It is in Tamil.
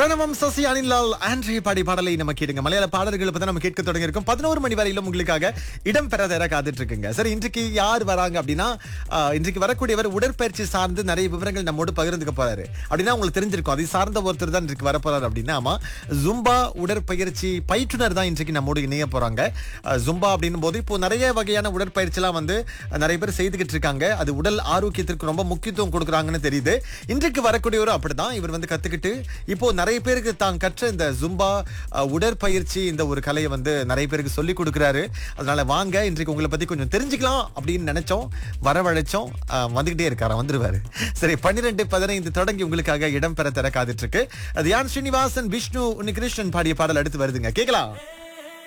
பிரணவம் சசி அனிலால் ஆண்ட்ரி பாடி பாடலை நம்ம கேடுங்க மலையாள பாடல்களை பத்தி நம்ம கேட்க தொடங்கி இருக்கோம் பதினோரு மணி வரையிலும் உங்களுக்காக இடம் பெற தர காத்துட்டு இருக்குங்க சரி இன்றைக்கு யார் வராங்க அப்படின்னா ஆஹ், இன்றைக்கு வரக்கூடியவர் உடற்பயிற்சி சார்ந்து நிறைய விவரங்கள் நம்மோடு பகிர்ந்துக்க போறாரு அப்படின்னா உங்களுக்கு தெரிஞ்சிருக்கும் அதை சார்ந்த ஒருத்தர் தான் இன்றைக்கு வரப்போறாரு அப்படின்னா ஆமா ஜும்பா உடற்பயிற்சி பயிற்றுனர் தான் இன்றைக்கு நம்மோடு இணைய போறாங்க ஆஹ், ஜும்பா அப்படின்னும் போது இப்போ நிறைய வகையான உடற்பயிற்சி எல்லாம் வந்து அஹ், நிறைய பேர் செய்துகிட்டு இருக்காங்க அது உடல் ஆரோக்கியத்திற்கு ரொம்ப முக்கியத்துவம் கொடுக்குறாங்கன்னு தெரியுது இன்றைக்கு வரக்கூடியவரும் அப்படிதான் இவர் வந்து கத்துக்கிட்டு இப்போ நிறைய பேருக்கு தான் கற்ற இந்த ஜும்பா அஹ், உடற்பயிற்சி இந்த ஒரு கலையை வந்து நிறைய பேருக்கு சொல்லி கொடுக்குறாரு அதனால வாங்க இன்றைக்கு உங்களை பத்தி கொஞ்சம் தெரிஞ்சுக்கலாம் அப்படின்னு நினைச்சோம் வரவழைச்சோம் அஹ், வந்துகிட்டே இருக்காராம் வந்துருவாரு சரி பன்னிரெண்டு பதினைந்து தொடங்கி உங்களுக்காக இடம் பெற தர காத்துட்டு இருக்கு அது யான் ஸ்ரீனிவாசன் விஷ்ணு உன்னிகிருஷ்ணன் பாடிய பாடல் அடுத்து வருதுங்க கேட்கலாம்